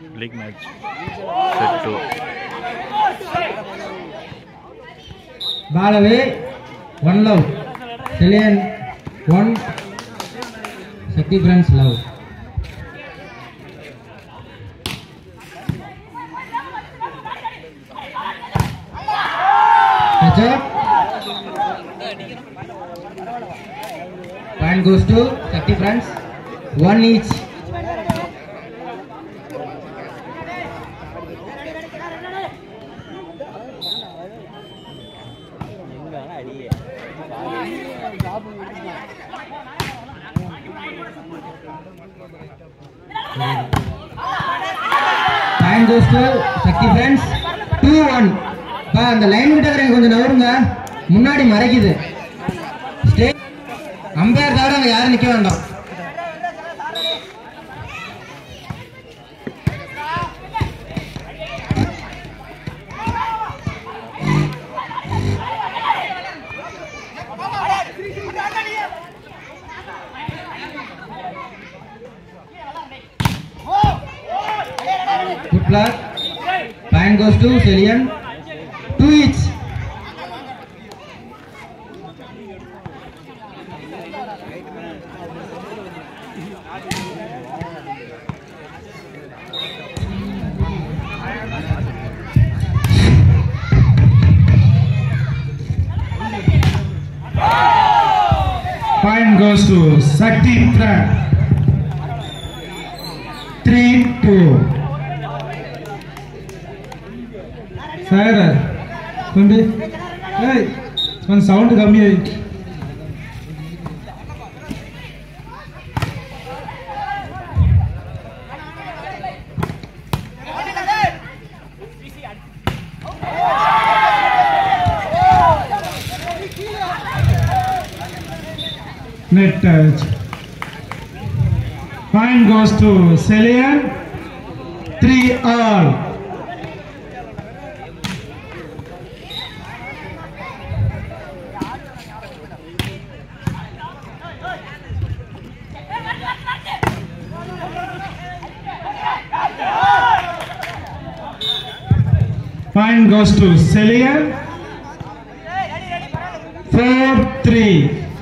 League match set two Ball away. One love. Cillian. One. Shakti friends love. Catch up. Point goes to Shakti friends. One each. Point goes to Shakti friends. Two one. பா அந்த line கிட்ட இருக்கிறவங்க கொஞ்சம் நவருங்க முன்னாடி மறைக்குது stay umpire தவிர அங்க யாரும் நிக்க வேண்டாம் Good luck. Point goes to Cillian. Two each. Point goes to Sakti Pran. Three two. Sir கொஞ்சம் ஏய் கொஞ்சம் சவுண்டு கம்மியாயி Net touch. Point goes to Celian. Three all. Point goes to Celian. Four three.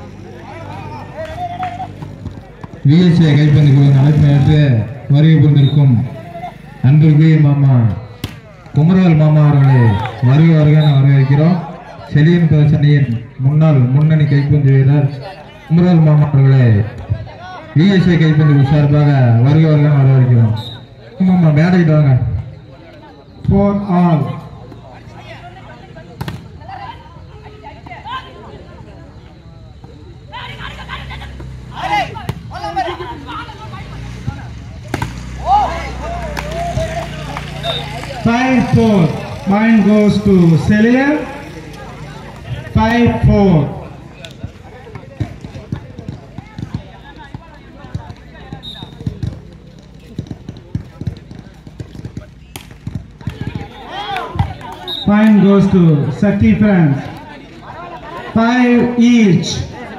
VSA கைப்பந்து குழுவின் அழைப்பினை ஏற்று வருகை கொண்டிருக்கும் அன்பிற்கு மாமா குமரவேல் மாமா அவர்களை வருக வருக என வரவேற்கிறோம் செலியன் பிரச்சனையின் முன்னாள் முன்னணி கைப்பந்து வீரர் குமரவேல் மாமா அவர்களை விஎஸ்ஏ கைப்பந்து குழு சார்பாக வருக வருக என வரவேற்கிறோம் மாமா மேடைக்கிட்டு வாங்க Four all. Five four. Mine goes to Celia. Five four. Mine goes to Sakti friends. Five each.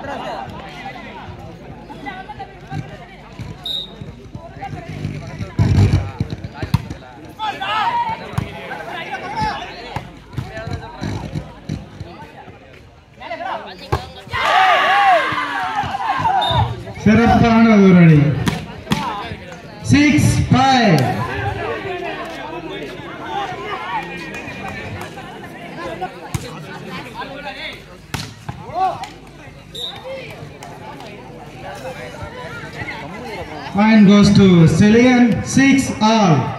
சிறப்பான ஒரு அடி six five Mine goes to Cillian, six all.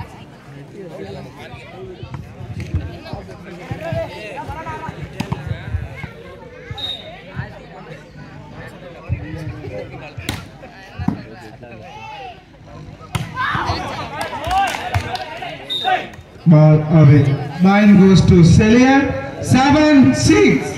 Ball away. Mine goes to Cillian, seven six.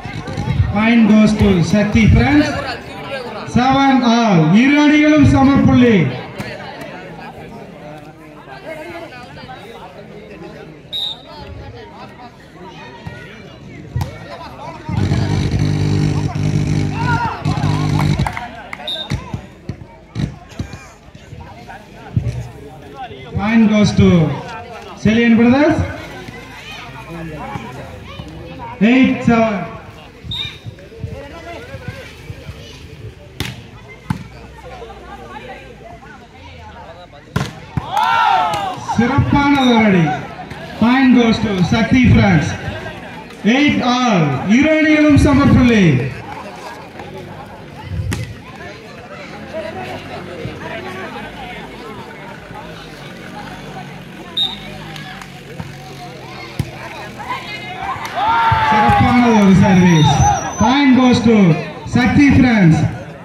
Mine goes to Shakti friends. Seven all. இரு அணிகளும் சமப்புள்ளி புள்ளி Point goes to Cillian Brothers. Eight seven. சிறப்பான ஒரு அடி point goes to Sakti France eight all இரு அணிகளும் சமப்புள்ளி சிறப்பான ஒரு service point goes to Sakti France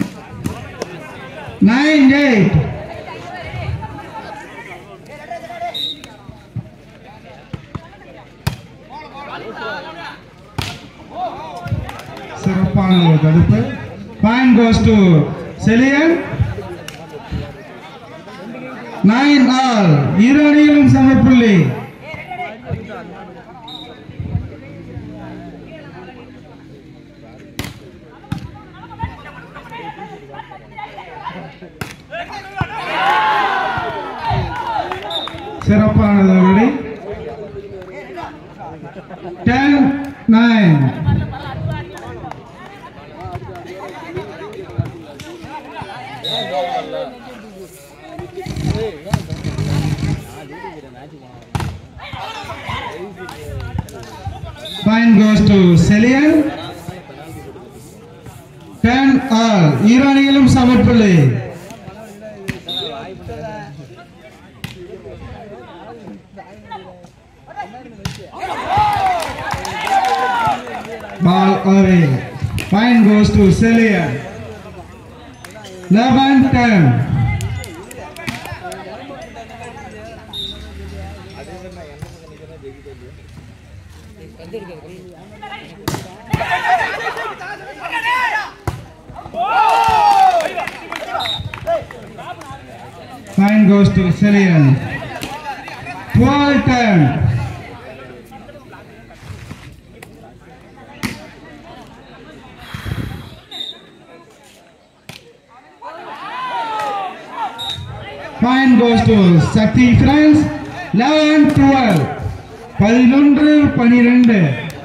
nine eight சிறப்பான ஒரு தடுப்பு point goes to Celian nine all இரு அணிகளும் சமப்புள்ளி சிறப்பானது ஒரு அடி ten nine Point goes to Celian. Ten all. இரு அணிகளும் சமப்புள்ளி Ball away. Point goes to Celian. 11 10. Point goes to Celian. 12 10. Point goes to Sakti friends. 11 12. பதினொன்று பனிரெண்டு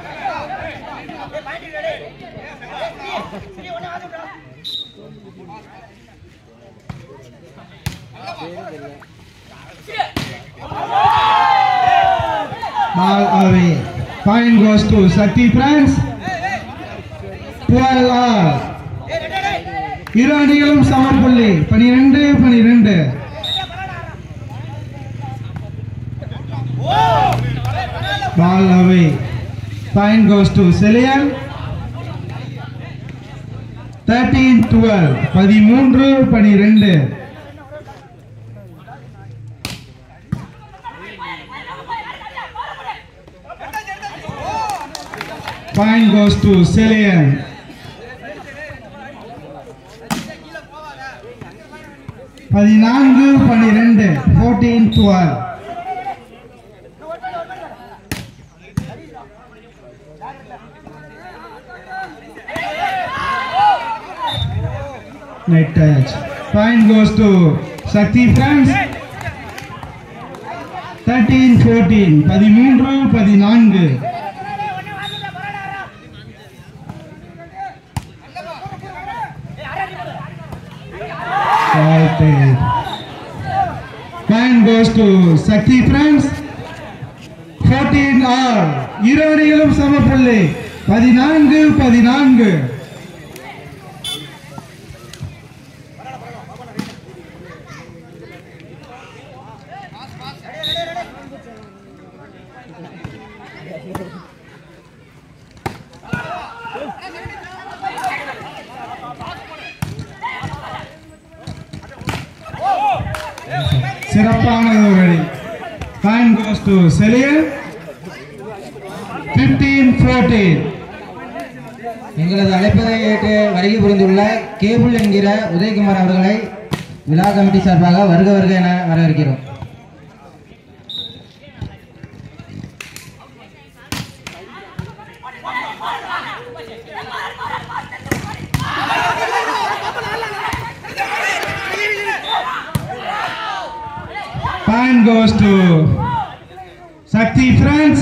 Ball away. Point goes to Sakti friends. 12 all. இரு அணிகளும் சமப்புள்ளி பனிரெண்டு பனிரெண்டு Ball away. Point goes to Celian. 13 12. பதிமூன்று பனிரெண்டு Point goes to Celian. பதினான்கு பனிரெண்டு fourteen twelve Net touch. Point goes to Sakti friends. 13 14 பதிமூன்று பதினான்கு Salted. Point goes to Sakti friends. 14 all. இரு அணிகளும் சமப்புள்ளி பதினான்கு பதினான்கு சிறப்பான ஒரு அடி பாயிண்ட் கோஸ் டு செலியன் 15 14 எங்களது அழைப்பதை ஏற்று வருகை புரிந்துள்ள கேபிள் என்கிற உதயகுமார் அவர்களை விழா கமிட்டி சார்பாக வருக வருக என வரவேற்கிறோம் Point goes to Sakti friends.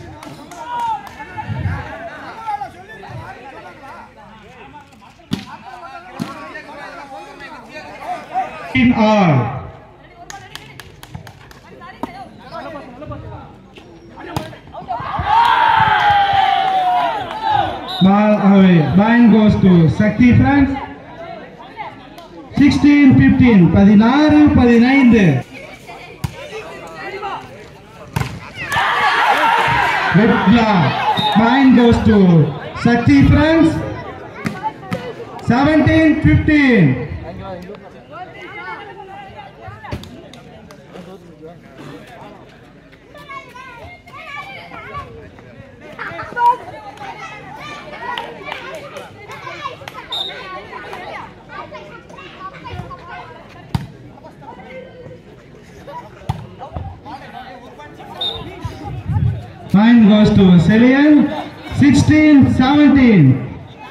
In all. Ball away. Point goes to Sakti friends. 16 15 பதினாறு பதினைந்து Good job. Mine goes to Sakti friends. 17 15. Mine goes to Celian. 16 17.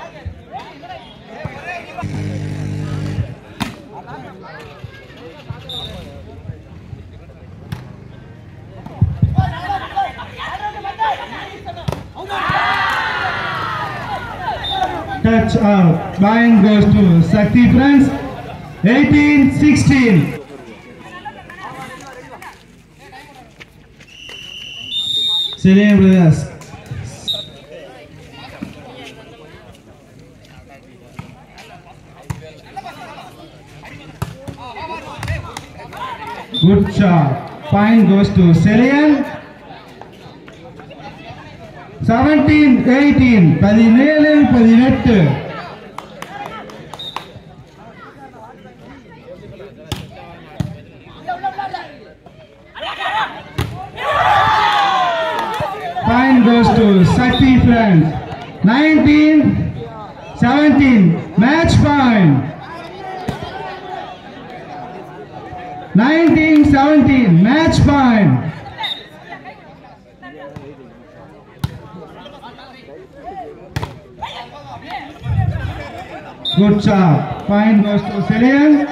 Touch out. Mine goes to Sakti friends. 18 16. Celian brothers. Good job. Point goes to Celian. 17 18 பதினேழு பதினெட்டு Point goes to Sakti friends. 19 17 match point. 19 17 match point. Good job. Point goes to Celian.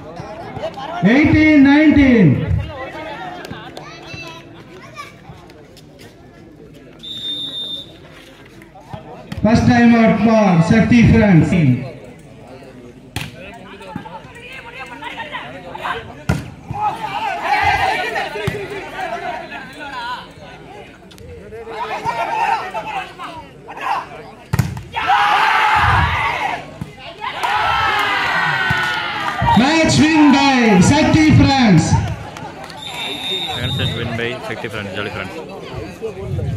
18 19. First time out for Shakti friends. Match win by Shakti friends. Second set win by Shakti Friends, Jolly Friends.